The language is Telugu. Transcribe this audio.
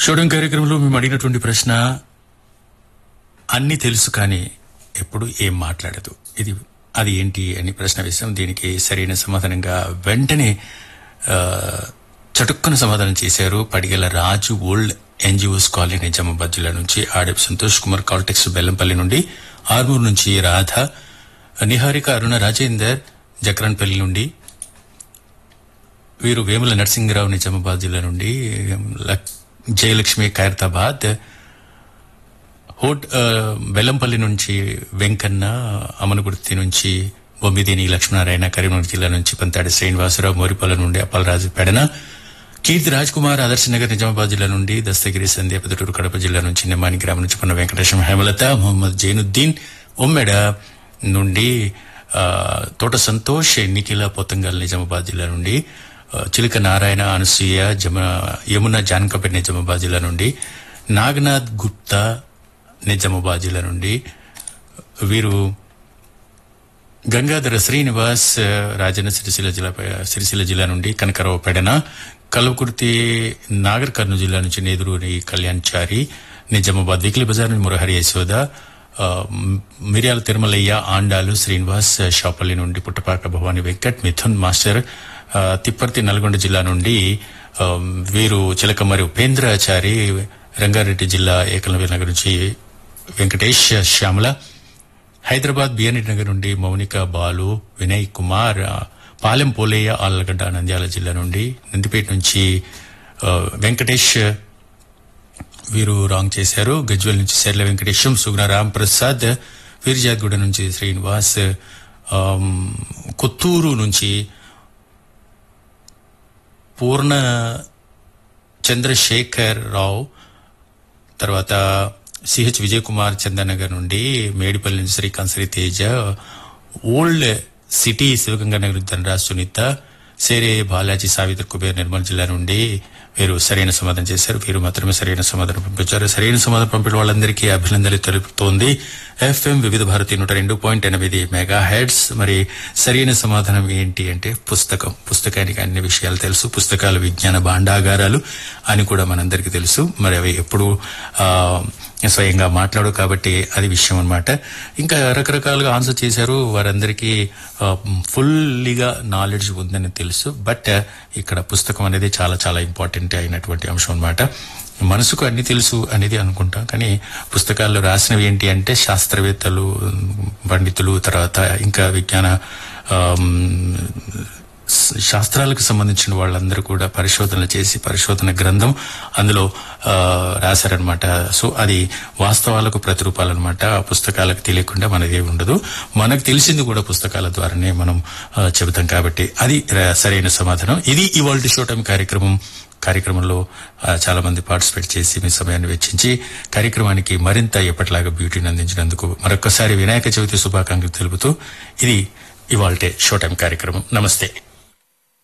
షోడం కార్యక్రమంలో మేము అడిగినటువంటి ప్రశ్న అన్ని తెలుసు కానీ ఎప్పుడు ఏం మాట్లాడదు ఇది అది ఏంటి అని ప్రశ్న వేశాం దీనికి సరైన సమాధానంగా వెంటనే ఆ, చటుక్కున సమాధానం చేశారు Padigala Raju old NGOs colony Nizamabad జిల్లా నుంచి ఆడప్ సంతోష్ కుమార్ కాల్టెక్స్ బెల్లంపల్లి నుండి ఆర్మూర్ నుంచి రాధ నిహారిక అరుణ రాజేందర్ జక్రాన్పల్లి నుండి వీరు వేముల నరసింహరావు నిజామాబాద్ జిల్లా నుండి లక్- జయలక్ష్మి ఖైరతాబాద్ హోట్ ఆ, బెల్లంపల్లి నుంచి వెంకన్న అమనగుర్తి నుంచి బొమ్మిదేని లక్ష్మీనారాయణ కరీంనగర్ జిల్లా నుంచి పంతాడి శ్రీనివాసరావు మోరిపల్ల నుండి అప్పలరాజు పెడన కీర్తి రాజ్ కుమార్ ఆదర్శ నగర్ నిజామాబాద్ జిల్లా నుండి దస్తగిరి సంధ్య పెదటూరు కడప జిల్లా నుంచి నిమ్మాని గ్రామం నుంచి పొన్న వెంకటేశం హేమలత మొహమ్మద్ జైనుద్దీన్ ఉమ్మెడ నుండి ఆ, తోట సంతోష్ నిఖిల పోతంగల్ నిజామాబాద్ జిల్లా నుండి ఆ, చిలుక నారాయణ అనసూయ జమ యమున జాన్కపేట్ నిజామాబాద్ జిల్లా నుండి నాగనాథ్ గుప్తా నిజామాబాద్ జిల్లా నుండి వీరు గంగాధర శ్రీనివాస్ ఆ, రాజన్న సిరిసిల్ల జిల్లా సిరిసిల్ల జిల్లా నుండి కనకరావు పెడన కల్వకుర్తి నాగర్ కర్నూలు జిల్లా నుంచి నేదురూరి కళ్యాణ్ చారి నిజామాబాద్ వీక్లీ బజార్ నుంచి మురహరి యశోద ఆ, మ్, మిర్యాల తిరుమలయ్య ఆండాలు శ్రీనివాస్ ఆ, షాపల్లి నుండి పుట్టపాక భవాని వెంకట్ మిథున్ మాస్టర్ ఆ, తిప్పర్తి నల్గొండ జిల్లా నుండి ఆ, వీరు చిలకమరి ఉపేంద్రాచారి రంగారెడ్డి జిల్లా ఏకలవ్య నగర్ నుంచి వెంకటేష్ శ్యామల హైదరాబాద్ బిఎన్ఎడ్ నగర్ నుండి మౌనిక బాలు వినయ్ కుమార్ ఆ, పాలెం పోలేయ ఆళ్లగడ్డ నంద్యాల జిల్లా నుండి నందిపేట నుంచి ఆ, వెంకటేష్ వీరు రాంగ్ చేశారు గజ్వెల్ నుంచి సెర్ల వెంకటేశం సుగుణ రామ్ ప్రసాద్ వీర్జాగూడ నుంచి శ్రీనివాస్ ఆమ్, కొత్తూరు నుంచి పూర్ణ చంద్రశేఖర్ రావు తర్వాత సిహెచ్ విజయ్ కుమార్ చందనగర్ నుండి మేడిపల్లి నుంచి శ్రీకాంత్ శ్రీ తేజ ఓల్డ్ సిటీ శివగంగా నగర్ ధనరాజ్ సునీత సేరే బాలాజీ సావిత్రి కుబేర్ నిర్మల్ జిల్లా నుండి వీరు సరైన సమాధానం చేశారు వీరు మాత్రమే సరైన సమాధానం పంపించారు సరైన సమాధానం పంపిన వాళ్ళందరికీ అభినందనలు తెలుపుతోంది ఎఫ్ఎం వివిధ భారతి నూట రెండు పాయింట్ ఎనిమిది మెగా హెడ్స్ మరి సరైన సమాధానం ఏంటి అంటే పుస్తకం పుస్తకానికి అన్ని విషయాలు తెలుసు పుస్తకాలు విజ్ఞాన భాండాగారాలు అని కూడా మనందరికీ తెలుసు మరి అవి ఎప్పుడు ఆ, స్వయంగా మాట్లాడు కాబట్టి అది విషయం అన్నమాట ఇంకా రకరకాలుగా ఆన్సర్ చేశారు వారందరికీ ఫుల్లీగా నాలెడ్జ్ ఉందని తెలుసు బట్ ఇక్కడ పుస్తకం అనేది చాలా చాలా ఇంపార్టెంట్ అయినటువంటి అంశం అన్నమాట మనసుకు అన్ని తెలుసు అనేది అనుకుంటాం కానీ పుస్తకాల్లో రాసినవి ఏంటి అంటే శాస్త్రవేత్తలు పండితులు తర్వాత ఇంకా విజ్ఞాన ఆమ్, శాస్త్రాలకు సంబంధించిన వాళ్ళందరూ కూడా పరిశోధనలు చేసి పరిశోధన గ్రంథం అందులో ఆ, రాశారనమాట సో అది వాస్తవాలకు ప్రతిరూపాలన్నమాట ఆ పుస్తకాలకు తెలియకుండా మనది ఏమి ఉండదు మనకు తెలిసింది కూడా పుస్తకాల ద్వారానే మనం ఆ, చెబుతాం కాబట్టి అది ర- సరైన సమాధానం ఇది ఇవాళ షో టైం కార్యక్రమం కార్యక్రమంలో ఆ, చాలా మంది పార్టిసిపేట్ చేసి మీ సమయాన్ని వెచ్చించి కార్యక్రమానికి మరింత ఎప్పటిలాగా బ్యూటీని అందించినందుకు మరొకసారి వినాయక చవితి శుభాకాంక్షలు తెలుపుతూ ఇది ఇవాల్టే షో టైం కార్యక్రమం నమస్తే